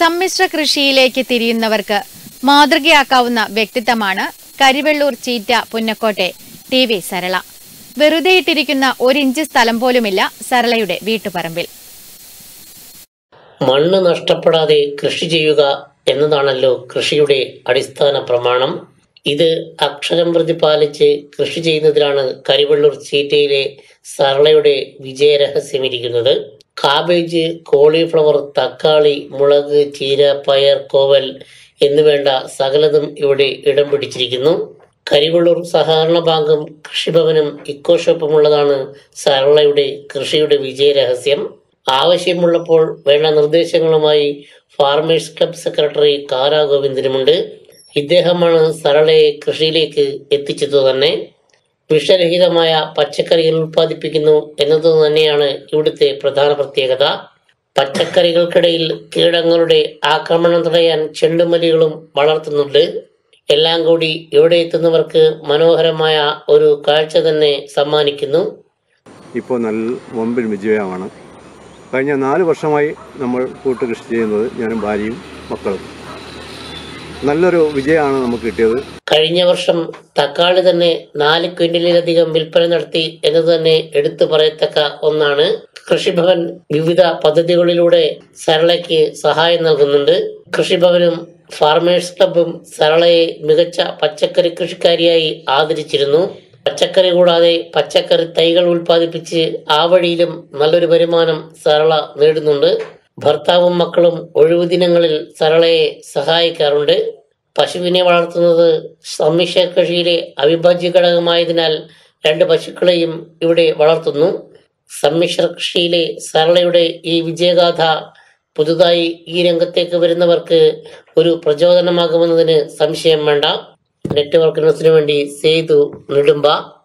സമ്മിശ്ര കൃഷിയിലേക്ക് തിരിയുന്നവർക്ക് മാതൃകയാക്കാവുന്ന വ്യക്തിത്വമാണ് കരിവെള്ളൂർ ചീറ്റ പുന്നക്കോട്ടെ ടി വി സരള വെറുതെ ഇട്ടിരിക്കുന്ന ഒരിഞ്ച് സ്ഥലം പോലുമില്ല സരളയുടെ വീട്ടുപറമ്പിൽ മണ്ണ് നഷ്ടപ്പെടാതെ കൃഷി ചെയ്യുക എന്നതാണല്ലോ കൃഷിയുടെ അടിസ്ഥാന പ്രമാണം ഇത് അക്ഷരം പ്രതി പാലിച്ച് കൃഷി ചെയ്യുന്നതിലാണ് കരിവള്ളൂർ ചീറ്റയിലെ സരളയുടെ വിജയരഹസ്യമിരിക്കുന്നത് കാബേജ് കോളിഫ്ലവർ തക്കാളി മുളക് ചീര പയർ കോവൽ എന്നുവേണ്ട സകലതും ഇവിടെ ഇടം പിടിച്ചിരിക്കുന്നു കരിവള്ളൂർ സഹകരണ ബാങ്കും കൃഷിഭവനും ഇക്കോ ഷോപ്പുമുള്ളതാണ് സരളയുടെ കൃഷിയുടെ വിജയരഹസ്യം ആവശ്യമുള്ളപ്പോൾ വേണ്ട നിർദ്ദേശങ്ങളുമായി ഫാർമേഴ്സ് ക്ലബ് സെക്രട്ടറി കാരാ ഗോവിന്ദനുമുണ്ട് ഇദ്ദേഹമാണ് സരളയെ കൃഷിയിലേക്ക് എത്തിച്ചത് തന്നെ വിഷരഹിതമായ പച്ചക്കറികൾ ഉൽപ്പാദിപ്പിക്കുന്നു എന്നത് തന്നെയാണ് ഇവിടുത്തെ പ്രധാന പ്രത്യേകത പച്ചക്കറികൾക്കിടയിൽ കീടങ്ങളുടെ ആക്രമണം തടയാൻ ചെണ്ടുമല്ലികളും വളർത്തുന്നുണ്ട് എല്ലാം കൂടി ഇവിടെ എത്തുന്നവർക്ക് മനോഹരമായ ഒരു കാഴ്ച തന്നെ സമ്മാനിക്കുന്നു ഇപ്പോൾ നല്ല വമ്പിൻ വിജയമാണ് കഴിഞ്ഞ നാല് വർഷമായി നമ്മൾ കൂട്ട് കൃഷി ചെയ്യുന്നത് ഞാനും ഭാര്യയും മക്കളും നല്ലൊരു വിജയമാണ് നമുക്ക് കിട്ടിയത് കഴിഞ്ഞ വർഷം തക്കാളി തന്നെ നാല് ക്വിന്റലിലധികം വിൽപ്പന നടത്തി എന്നത് തന്നെ എടുത്തു പറയത്തക്ക ഒന്നാണ് കൃഷിഭവൻ വിവിധ പദ്ധതികളിലൂടെ സരളയ്ക്ക് സഹായം നൽകുന്നുണ്ട് കൃഷിഭവനും ഫാർമേഴ്സ് ക്ലബും സരളയെ മികച്ച പച്ചക്കറി കൃഷിക്കാരിയായി ആദരിച്ചിരുന്നു പച്ചക്കറി കൂടാതെ പച്ചക്കറി തൈകൾ ഉൽപ്പാദിപ്പിച്ച് ആ വഴിയിലും നല്ലൊരു വരുമാനം സരള നേടുന്നുണ്ട് ഭർത്താവും മക്കളും ഒഴിവു ദിനങ്ങളിൽ സരളയെ സഹായിക്കാറുണ്ട് പശുവിനെ വളർത്തുന്നത് സമ്മിശ്ര കൃഷിയിലെ അവിഭാജ്യ ഘടകമായതിനാൽ രണ്ട് പശുക്കളെയും ഇവിടെ വളർത്തുന്നു സമ്മിശ്ര കൃഷിയിലെ സരളയുടെ ഈ വിജയഗാഥ പുതുതായി ഈ രംഗത്തേക്ക് വരുന്നവർക്ക് ഒരു പ്രചോദനമാകുമെന്നതിന് സംശയം വേണ്ട നെറ്റ്വർക്ക് ന്യൂസിനു വേണ്ടി സേതു നെടുമ്പ